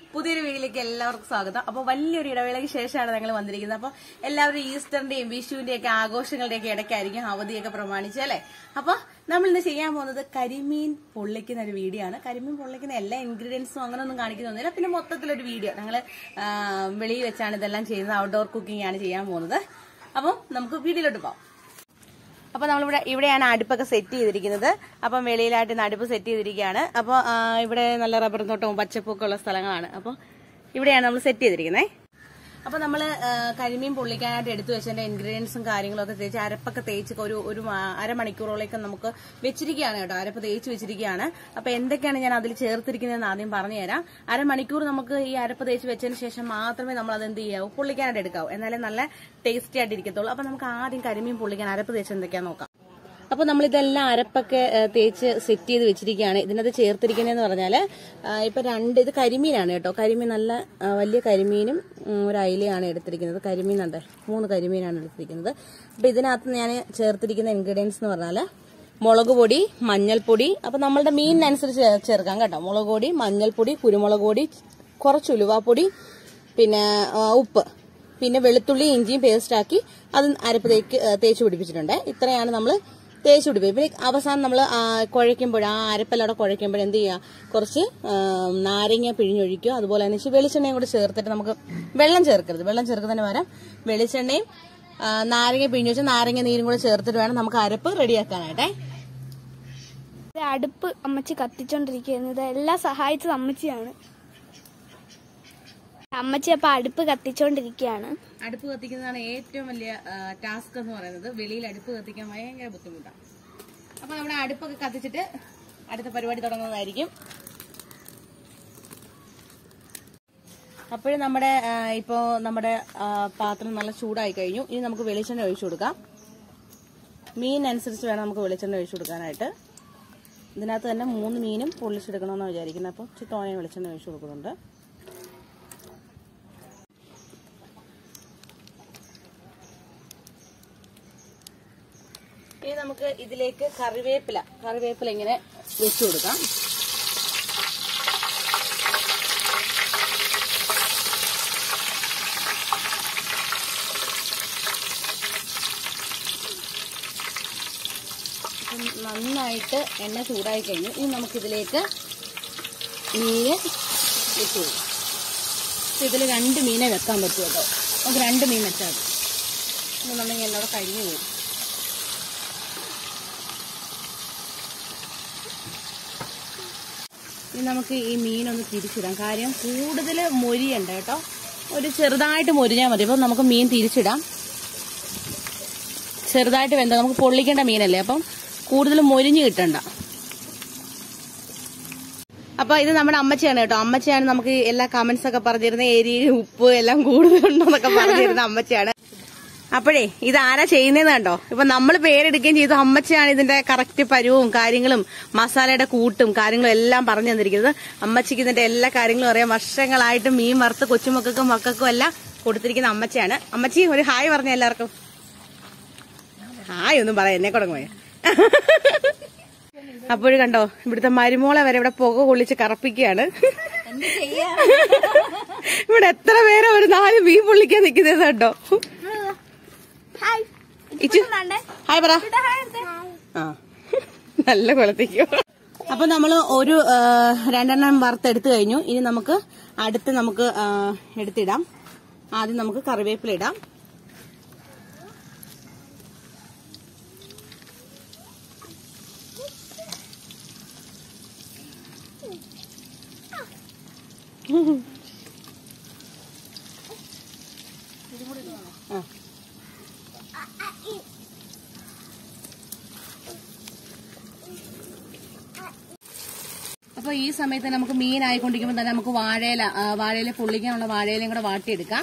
പുതിയൊരു വീഡിയോയിലേക്ക് എല്ലാവർക്കും സ്വാഗതം അപ്പോൾ വലിയൊരു ഇടവേളയ്ക്ക് ശേഷമാണ് ഞങ്ങൾ വന്നിരിക്കുന്നത് അപ്പോൾ എല്ലാവരും ഈസ്റ്ററിന്റെയും വിഷുവിന്റെയും ഒക്കെ ആഘോഷങ്ങളുടെയും ഒക്കെ ഇടയ്ക്കായിരിക്കും അവധിയൊക്കെ പ്രമാണിച്ച് അല്ലേ അപ്പോൾ നമ്മൾ ഇന്ന് ചെയ്യാൻ പോകുന്നത് കരിമീൻ പൊള്ളിക്കുന്ന ഒരു വീഡിയോ ആണ് കരിമീൻ പൊള്ളിക്കുന്ന എല്ലാ ഇൻഗ്രീഡിയൻസും അങ്ങനെ ഒന്നും കാണിക്കുന്നൊന്നുമില്ല പിന്നെ മൊത്തത്തിലൊരു വീഡിയോ ഞങ്ങൾ വെളിയിൽ വെച്ചാണ് ഇതെല്ലാം ചെയ്യുന്നത് ഔട്ട്ഡോർ കുക്കിംഗ് ആണ് ചെയ്യാൻ പോകുന്നത് അപ്പം നമുക്ക് വീഡിയോയിലോട്ട് പോകാം അപ്പൊ നമ്മളിവിടെ ഇവിടെയാണ് അടുപ്പൊക്കെ സെറ്റ് ചെയ്തിരിക്കുന്നത് അപ്പം വെളിയിലായിട്ട് ഇന്ന് അടുപ്പ് സെറ്റ് ചെയ്തിരിക്കുകയാണ് അപ്പോൾ ഇവിടെ നല്ല റബ്ബർ തോട്ടവും പച്ചപ്പൊക്കെ ഉള്ള സ്ഥലങ്ങളാണ് അപ്പോൾ ഇവിടെയാണ് നമ്മൾ സെറ്റ് ചെയ്തിരിക്കുന്നത് അപ്പൊ നമ്മൾ കരിമീൻ പൊള്ളിക്കാനായിട്ട് എടുത്തു വെച്ചതിന്റെ ഇൻഗ്രീഡിയൻസും കാര്യങ്ങളും ഒക്കെ തേച്ച് അരപ്പൊക്കെ തേച്ച് ഒരു ഒരു മാ- അരമണിക്കൂറോളേക്ക് നമുക്ക് വെച്ചിരിക്കുകയാണ് കേട്ടോ അരപ്പ് തേച്ച് വെച്ചിരിക്കുകയാണ് അപ്പൊ എന്തൊക്കെയാണ് ഞാൻ അതിൽ ചേർത്തിരിക്കുന്നതെന്ന് ആദ്യം പറഞ്ഞു തരാം അരമണിക്കൂർ നമുക്ക് ഈ അരപ്പ് തേച്ച് വെച്ചതിന് ശേഷം മാത്രമേ നമ്മൾ അത് എന്ത് ചെയ്യാവൂ പൊള്ളിക്കാനായിട്ട് എടുക്കാവൂ എന്നാലേ നല്ല ടേസ്റ്റി ആയിട്ട് ഇരിക്കത്തുള്ളൂ അപ്പൊ നമുക്ക് ആദ്യം കരിമീൻ പൊള്ളിക്കാൻ അരപ്പ് തേച്ച് എന്തൊക്കെയാന്ന് നോക്കാം അപ്പൊ നമ്മൾ ഇതെല്ലാം അരപ്പൊക്കെ ഏ, തേച്ച് സെറ്റ് ചെയ്ത് വെച്ചിരിക്കുകയാണ് ഇതിനകത്ത് ചേർത്തിരിക്കുന്നതെന്ന് പറഞ്ഞാല് ആ, ഇപ്പൊ രണ്ട് ഇത് കരിമീനാണ് കേട്ടോ കരിമീൻ നല്ല ആ, വലിയ കരിമീനും ഉം, ഒരു അയിലയാണ് എടുത്തിരിക്കുന്നത് കരിമീൻ ഉണ്ട് മൂന്ന് കരിമീനാണ് എടുത്തിരിക്കുന്നത് അപ്പൊ ഇതിനകത്ത് ഞാൻ ചേർത്തിരിക്കുന്ന ഇൻഗ്രീഡിയൻസ് എന്ന് പറഞ്ഞാല് മുളക് പൊടി മഞ്ഞൾപ്പൊടി അപ്പൊ നമ്മളുടെ മീനിനനുസരിച്ച് ചേ- ചേർക്കാം കേട്ടോ മുളക് പൊടി മഞ്ഞൾപ്പൊടി കുരുമുളക് പൊടി കുറച്ച് ഉലുവാപ്പൊടി പിന്നെ ആ, ഉപ്പ് പിന്നെ വെളുത്തുള്ളി ഇഞ്ചിയും പേസ്റ്റാക്കി അത് അരപ്പ് തേക്ക് തേച്ച് പിടിപ്പിച്ചിട്ടുണ്ട് ഇത്രയാണ് നമ്മൾ തേച്ച് പിടിപ്പിക്കും പിന്നെ അവസാനം നമ്മൾ കുഴയ്ക്കുമ്പോൾ ആ അരപ്പെല്ലാം കുഴയ്ക്കുമ്പോൾ എന്ത് ചെയ്യുക കുറച്ച് ആ, നാരങ്ങ പിഴിഞ്ഞൊഴിക്കുക അതുപോലെ തന്നെ ഇച്ചിരി വെളിച്ചെണ്ണയും കൂടി ചേർത്തിട്ട് നമുക്ക് വെള്ളം ചേർക്കരുത് വെള്ളം ചേർക്കുന്നതിന് പകരം വെളിച്ചെണ്ണയും ആ, നാരങ്ങ പിഴിഞ്ഞു വെച്ചാൽ നാരങ്ങ നീരും കൂടെ ചേർത്തിട്ട് വേണം നമുക്ക് അരപ്പ് റെഡിയാക്കാനായിട്ടേ ഇത് അടുപ്പ് അമ്മച്ചി കത്തിച്ചോണ്ടിരിക്കുകയായിരുന്നു ഇതെല്ലാം സഹായിച്ചത് അമ്മച്ചിയാണ് അമ്മച്ചി അപ്പൊ അടുപ്പ് കത്തിച്ചോണ്ടിരിക്കുകയാണ് അടുപ്പ് കത്തിക്കുന്നതാണ് ഏറ്റവും വലിയ ടാസ്ക് എന്ന് പറയുന്നത് വെളിയിൽ അടുപ്പ് കത്തിക്കാൻ ഭയങ്കര ബുദ്ധിമുട്ടാണ് അപ്പൊ നമ്മുടെ അടുപ്പൊക്കെ കത്തിച്ചിട്ട് അടുത്ത പരിപാടി തുടങ്ങുന്നതായിരിക്കും അപ്പോഴും നമ്മുടെ ആ, ഇപ്പോ നമ്മുടെ ആ, പാത്രം നല്ല ചൂടായി കഴിഞ്ഞു ഇനി നമുക്ക് വെളിച്ചെണ്ണ ഒഴിച്ചു കൊടുക്കാം മീൻ അനുസരിച്ച് വേണം നമുക്ക് വെളിച്ചെണ്ണ ഒഴിച്ചു കൊടുക്കാനായിട്ട് ഇതിനകത്ത് തന്നെ മൂന്ന് മീനും പൊള്ളിച്ചെടുക്കണമെന്നാണ് വിചാരിക്കുന്നത് അപ്പോൾ ഇച്ചിരി തോനെ വെളിച്ചെണ്ണ ഒഴിച്ചു കൊടുക്കുന്നുണ്ട് ഇനി നമുക്ക് ഇതിലേക്ക് കറിവേപ്പില കറിവേപ്പില ഇങ്ങനെ വെച്ചു കൊടുക്കാം അപ്പം നന്നായിട്ട് എണ്ണ ചൂടായി കഴിഞ്ഞു ഇനി നമുക്കിതിലേക്ക് മീന് വെച്ചു കൊടുക്കാം ഇതിൽ രണ്ട് മീനെ വെക്കാൻ പറ്റും കേട്ടോ നമുക്ക് രണ്ട് മീൻ വെച്ചാൽ മതി എന്നുണ്ടെങ്കിൽ എന്നോട് കഴിഞ്ഞു പോകും ഇനി നമുക്ക് ഈ മീനൊന്ന് തിരിച്ചിടാം കാര്യം കൂടുതൽ മൊരിയുണ്ട് കേട്ടോ ഒരു ചെറുതായിട്ട് മൊരിഞ്ഞാൽ മതി അപ്പം നമുക്ക് മീൻ തിരിച്ചിടാം ചെറുതായിട്ട് വെന്ത നമുക്ക് പൊള്ളിക്കേണ്ട മീനല്ലേ അപ്പം കൂടുതൽ മൊരിഞ്ഞ് കിട്ടണ്ട അപ്പൊ ഇത് നമ്മുടെ അമ്മച്ചിയാണ് കേട്ടോ അമ്മച്ചിയാണ് നമുക്ക് ഈ എല്ലാ കമന്റ്സ് ഒക്കെ പറഞ്ഞിരുന്ന എരി ഉപ്പ് എല്ലാം കൂടുതലുണ്ടോന്നൊക്കെ പറഞ്ഞിരുന്ന അമ്മച്ചിയാണ് അപ്പോഴേ ഇത് ആരാ ചെയ്യുന്നതെന്ന് കണ്ടോ ഇപ്പൊ നമ്മൾ പേരെടുക്കുകയും ചെയ്തു അമ്മച്ചിയാണ് ഇതിന്റെ കറക്റ്റ് പരുവും കാര്യങ്ങളും മസാലയുടെ കൂട്ടും കാര്യങ്ങളും എല്ലാം പറഞ്ഞു തന്നിരിക്കുന്നത് അമ്മച്ചിക്ക് ഇതിന്റെ എല്ലാ കാര്യങ്ങളും അറിയാം വർഷങ്ങളായിട്ട് മീൻ വറുത്ത് കൊച്ചുമക്കൾക്കും മക്കൾക്കും എല്ലാം കൊടുത്തിരിക്കുന്ന അമ്മച്ചിയാണ് അമ്മച്ചി ഒരു ഹായ് പറഞ്ഞ എല്ലാവർക്കും ഹായ് ഒന്നും പറയാം എന്നെ കൊടുങ്ങുമോ അപ്പോഴും കണ്ടോ ഇവിടുത്തെ മരുമോളെ വരെ ഇവിടെ പുക കൊള്ളിച്ച് കറപ്പിക്കുകയാണ് ഇവിടെ എത്ര പേരെ ഒരു നാല് മീൻ പൊള്ളിക്കാൻ നിൽക്കുന്നത് കണ്ടോ ഹായ് ഇച്ചു ഹായ് പറ ആ നല്ല കൊളത്തിക്കോ അപ്പൊ നമ്മൾ ഒരു ആ, രണ്ടെണ്ണം വറുത്തെടുത്തു കഴിഞ്ഞു ഇനി നമുക്ക് അടുത്ത് നമുക്ക് ആ, എടുത്തിടാം ആദ്യം നമുക്ക് കറിവേപ്പില ഇടാം ആ അപ്പൊ ഈ സമയത്ത് നമുക്ക് മീൻ ആയിക്കൊണ്ടിരിക്കുമ്പോൾ തന്നെ നമുക്ക് വാഴയില ആ, വാഴയില പൊള്ളിക്കാനുള്ള വാഴയിലയും കൂടെ വാട്ടിയെടുക്കാം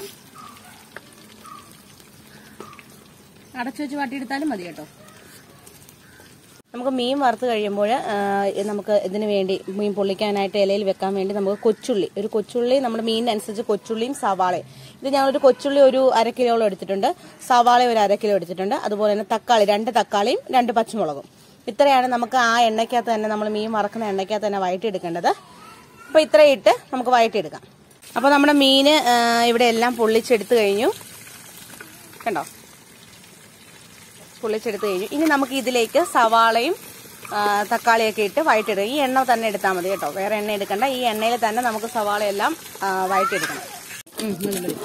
അടച്ചു വെച്ച് വാട്ടിയെടുത്താലും മതി കേട്ടോ നമുക്ക് മീൻ വറുത്ത് കഴിയുമ്പോൾ നമുക്ക് ഇതിന് വേണ്ടി മീൻ പൊള്ളിക്കാനായിട്ട് ഇലയിൽ വെക്കാൻ വേണ്ടി നമുക്ക് കൊച്ചുള്ളി ഒരു കൊച്ചുള്ളി നമ്മുടെ മീനിനനുസരിച്ച് കൊച്ചുള്ളിയും സവാളയും ഇത് ഞങ്ങളൊരു കൊച്ചുള്ളി ഒരു അര കിലോളം എടുത്തിട്ടുണ്ട് സവാള ഒരു അര കിലോ എടുത്തിട്ടുണ്ട് അതുപോലെ തന്നെ തക്കാളി രണ്ട് തക്കാളിയും രണ്ട് പച്ചമുളകും ഇത്രയാണ് നമുക്ക് ആ എണ്ണയ്ക്കകത്ത് തന്നെ നമ്മൾ മീൻ വറക്കുന്ന എണ്ണയ്ക്കകത്ത് തന്നെ വഴറ്റിയെടുക്കേണ്ടത് അപ്പോൾ ഇത്രയും ഇട്ട് നമുക്ക് വഴറ്റിയെടുക്കാം അപ്പോൾ നമ്മുടെ മീന് ആ, ഇവിടെ എല്ലാം പൊള്ളിച്ചെടുത്ത് കഴിഞ്ഞു കണ്ടോ പൊള്ളിച്ചെടുത്ത് കഴിഞ്ഞു ഇനി നമുക്ക് ഇതിലേക്ക് സവാളയും ആ, തക്കാളിയൊക്കെ ഇട്ട് വഴറ്റിടുക ഈ എണ്ണ തന്നെ എടുത്താൽ മതി കേട്ടോ വേറെ എണ്ണ എടുക്കണ്ട ഈ എണ്ണയിൽ തന്നെ നമുക്ക് സവാളയെല്ലാം ആ, വഴറ്റിയെടുക്കണം ഉം, മതി, മതി.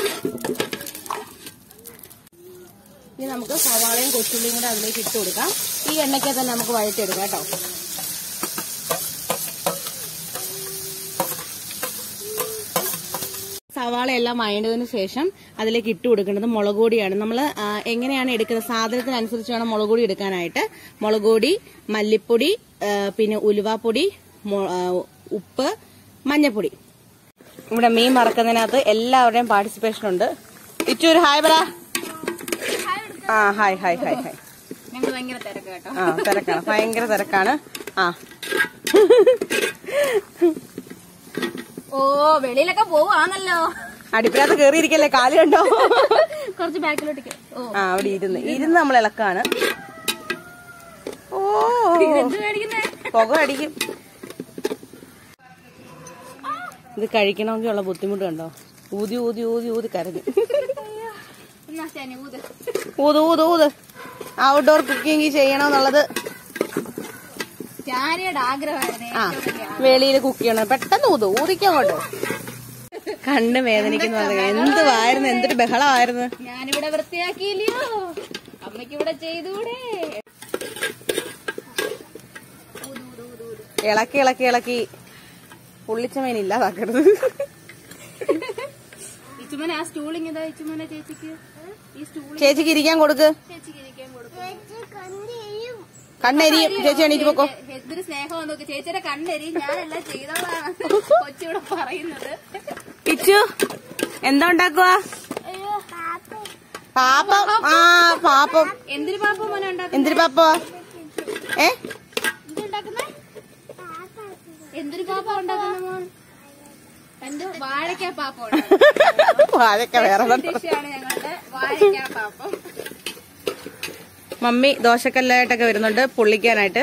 ഇനി നമുക്ക് സവാളയും കൊച്ചുള്ളിയും കൂടെ അതിലേക്ക് ഇട്ട് കൊടുക്കാം ഈ എണ്ണയ്ക്ക് തന്നെ നമുക്ക് വഴറ്റിയെടുക്കാം കേട്ടോ സവാള എല്ലാം വഴണ്ടതിന് ശേഷം അതിലേക്ക് ഇട്ട് കൊടുക്കേണ്ടത് മുളക് പൊടിയാണ് നമ്മൾ എങ്ങനെയാണ് എടുക്കുന്നത് സാധനത്തിനനുസരിച്ച് വേണം മുളക് പൊടി എടുക്കാനായിട്ട് മുളക് പൊടി മല്ലിപ്പൊടി ആ, പിന്നെ ഉലുവാപ്പൊടി മൊ- ആ, ഉപ്പ് മഞ്ഞപ്പൊടി ഇവിടെ മീൻ മറക്കുന്നതിനകത്ത് എല്ലാവരുടെയും പാർട്ടിസിപ്പേഷൻ ഉണ്ട് ഇച്ചു ഒരു ഹായ് പറ ആ ഹായ് ഹായ് ഹായ് ഹായ് ഞങ്ങൾ ഭയങ്കര തിരക്ക് കേട്ടോ ആ തിരക്കാണ് ഭയങ്കര തിരക്കാണ് ആ ഓ വെളിയിലൊക്കെ പോവാന്നല്ലോ അടിപ്പിനകത്ത് കേറിയിരിക്കല്ലേ കാല് കണ്ടോ കുറച്ച് ബാക്കിലോട്ടേക്ക് ഓ ആ അവിടെ ഇരുന്ന് ഇരുന്ന് നമ്മൾ ഇളക്കാണ് ഓ എന്ത് മേടിക്കുന്നേ പുക അടിക്കും ഇത് കഴിക്കണമെങ്കിൽ ഉള്ള ബുദ്ധിമുട്ട് കണ്ടോ ഊതി ഊതി ഊതി ഊതി കരഞ്ഞു എന്നാ ശനി ഊത് ഊത് ഊത് ഊത് ഔട്ട്ഡോർ കുക്കിംഗ് ചെയ്യണമെന്നുള്ളത് ചാരിയുടെ ആഗ്രഹമായിരുന്നു ആ വെളിയിൽ കുക്ക് ചെയ്യണം പെട്ടെന്ന് ഊത് ഊതിക്കാൻ കൊണ്ടോ കണ്ണ് വേദനിക്കുന്നു പറഞ്ഞത് എന്തുവായിരുന്നു എന്തൊരു ബഹളമായിരുന്നു ഞാനിവിടെ വൃത്തിയാക്കിയില്ലയോ അമ്മയ്ക്ക് ഇവിടെ ചെയ്തൂടെ ഇളക്കി ഇളക്കി ഇളക്കി പുള്ളിച്ചമേൻ ഇല്ലാതാക്കരുത് ഇച്ചുമനെ ആ സ്റ്റൂളിങ് ഇതാ ഇച്ചുമനെ ചേച്ചിക്ക് ഈ സ്റ്റൂൾ ചേച്ചിക്ക് ഇരിക്കാൻ കൊടുക്ക് ചേച്ചിക്ക് ഇരിക്കാൻ കൊടുക്കും കണ്ണെരിയും ചേച്ചി എണീറ്റ് പൊക്കോ എന്തൊരു സ്നേഹം നോക്ക് ചേച്ചിയുടെ കണ്ണെരി ഞാനെല്ലാം ചെയ്തോളാണ് കൊച്ചിവിടെ പറയുന്നത് ഇച്ചു എന്താ ഉണ്ടാക്കുവാ പാപ്പം ആ പാപ്പം എന്തൊരു പാപ്പ മോനെ ഉണ്ടാക്കുന്നത് എന്തൊരു പാപ്പ ഏ എന്തൊരു പാപ്പ ഉണ്ടാക്കുന്ന മോൻ എന്തോ വാഴയ്ക്ക പാപ്പ വാഴക്ക വേറെ ഡിഷാണ് ഞങ്ങളുടെ വാഴയ്ക്ക പാപ്പം മമ്മി ദോശക്കല്ലായിട്ടൊക്കെ വരുന്നുണ്ട് പൊള്ളിക്കാനായിട്ട്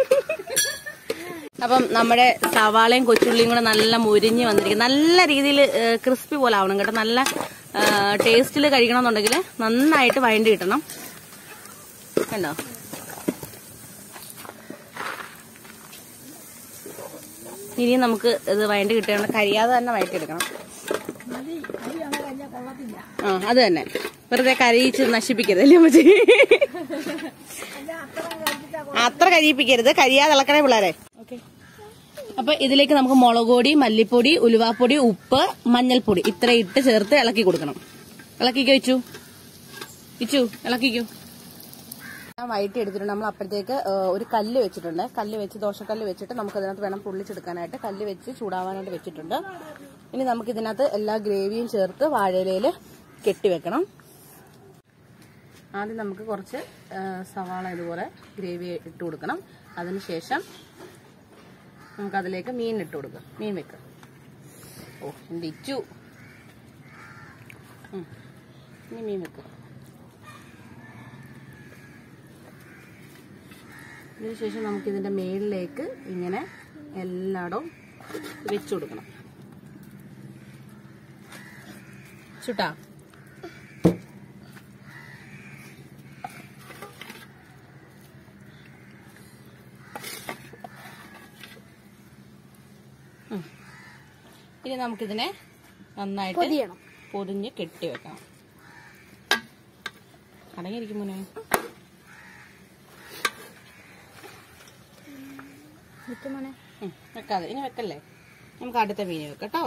അപ്പം നമ്മുടെ സവാളയും കൊച്ചുള്ളിയും കൂടെ നല്ല മുരിഞ്ഞ് വന്നിരിക്കും നല്ല രീതിയിൽ ക്രിസ്പി പോലെ ആവണം കേട്ടോ നല്ല ടേസ്റ്റിൽ കഴിക്കണമെന്നുണ്ടെങ്കിൽ നന്നായിട്ട് വഴണ്ടി കിട്ടണം കണ്ടോ ഇനി നമുക്ക് ഇത് വഴണ്ടി കിട്ടേണ്ട കരിയാതെ തന്നെ വഴറ്റിയെടുക്കണം ആ അത് തന്നെ വെറുതെ കരയിച്ച് നശിപ്പിക്കരുത് അല്ലേ അമ്മച്ചി അത്ര കരിയിപ്പിക്കരുത് കരിയാതെ ഇളക്കണേ പിള്ളേരെ അപ്പൊ ഇതിലേക്ക് നമുക്ക് മുളക് പൊടി മല്ലിപ്പൊടി ഉലുവാപ്പൊടി ഉപ്പ് മഞ്ഞൾപ്പൊടി ഇത്ര ഇട്ട് ചേർത്ത് ഇളക്കി കൊടുക്കണം ഇളക്കിക്കോ ഇച്ചു ഇച്ചു ഇളക്കിക്കോ ഞാൻ വൈകിട്ട് എടുത്തിട്ടുണ്ട് നമ്മൾ അപ്പോഴത്തേക്ക് ഏഹ്, ഒരു കല്ല് വെച്ചിട്ടുണ്ട് കല്ല് വെച്ച് ദോശക്കല്ല് വെച്ചിട്ട് നമുക്ക് അതിനകത്ത് വേണം പൊള്ളിച്ചെടുക്കാനായിട്ട് കല്ല് വെച്ച് ചൂടാവാനായിട്ട് വെച്ചിട്ടുണ്ട് ഇനി നമുക്ക് ഇതിനകത്ത് എല്ലാ ഗ്രേവിയും ചേർത്ത് വാഴയിലയിൽ കെട്ടിവെക്കണം ആദ്യം നമുക്ക് കുറച്ച് ഏഹ്, സവാള ഇതുപോലെ ഗ്രേവി ഇട്ട് കൊടുക്കണം അതിനുശേഷം നമുക്ക് അതിലേക്ക് മീൻ ഇട്ട് കൊടുക്കാം മീൻ വെക്കാം ഓ എൻ്റെ ഇച്ചു ഉം. ഇനി മീൻ വെക്കാം അതിനുശേഷം നമുക്ക് ഇതിന്റെ മേളിലേക്ക് ഇങ്ങനെ എല്ലായിടവും വെച്ചു കൊടുക്കണം ചുട്ടാ ഉം. ഇനി നമുക്കിതിനെ നന്നായിട്ട് പൊതിയണം. പൊതിഞ്ഞ് കെട്ടി വെക്കണം അടങ്ങിയിരിക്കും മോനെ ഇച്ചുമോനെ ഉം, വെക്കാതെ ഇനി വെക്കല്ലേ നമുക്ക് അടുത്ത മീൻ വെക്കട്ടോ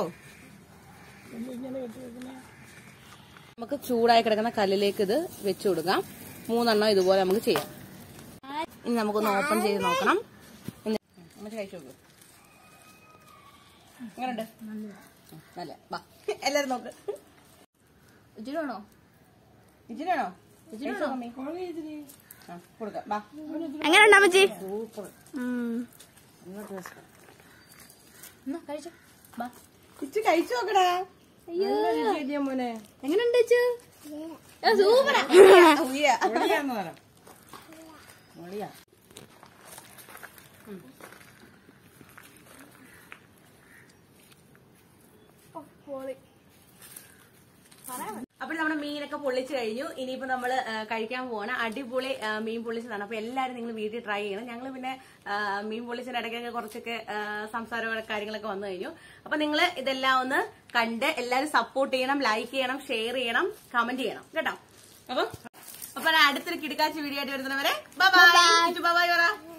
നമുക്ക് ചൂടായി കിടക്കുന്ന കല്ലിലേക്ക് ഇത് വെച്ചു കൊടുക്കാം മൂന്നെണ്ണം ഇതുപോലെ നമുക്ക് ചെയ്യാം ഇനി നമുക്കൊന്ന് ഓപ്പൺ ചെയ്ത് നോക്കണം ഇന്ന് നമുക്ക് കഴിച്ചു നോക്കൂ എങ്ങനെയുണ്ട് ഉം, നല്ല വാ എല്ലാരും നോക്ക് ഇച്ചിരിയാണോ ഇച്ചിരിയാണോ ആ കൊടുക്കാം വാ എങ്ങനെയുണ്ട് അമ്മച്ചി സൂപ്പർ എന്നാ കഴിച്ചോ ബാ ഇച്ചു കഴിച്ചു നോക്കടാ നല്ല രുചിയല്ലേ മോനെ എങ്ങനെയുണ്ട് ഇച്ചു സൂപ്പറാ ഉയ്യ. ഒളിയാ. ഉം. അപ്പോൾ നമ്മുടെ മീനൊക്കെ പൊള്ളിച്ച് കഴിഞ്ഞു ഇനിയിപ്പോ നമ്മള് ആ, കഴിക്കാൻ പോവാണ് അടിപൊളി ആ, മീൻ പൊള്ളിച്ചതാണ് അപ്പൊ എല്ലാരും നിങ്ങൾ വീട്ടിൽ ട്രൈ ചെയ്യണം ഞങ്ങൾ പിന്നെ ആ, മീൻ പൊള്ളിച്ചതിന്റെ ഇടയ്ക്കൊക്കെ കുറച്ചൊക്കെ ആ, സംസാര കാര്യങ്ങളൊക്കെ വന്നു കഴിഞ്ഞു അപ്പൊ നിങ്ങൾ ഇതെല്ലാം ഒന്ന് കണ്ട് എല്ലാരും സപ്പോർട്ട് ചെയ്യണം ലൈക്ക് ചെയ്യണം ഷെയർ ചെയ്യണം കമന്റ് ചെയ്യണം കേട്ടോ അപ്പൊ അപ്പൊ അടുത്തൊരു കിടക്കാച്ച വീഡിയോ ആയിട്ട് വരുന്നവരെ ബൈ ബൈ പറ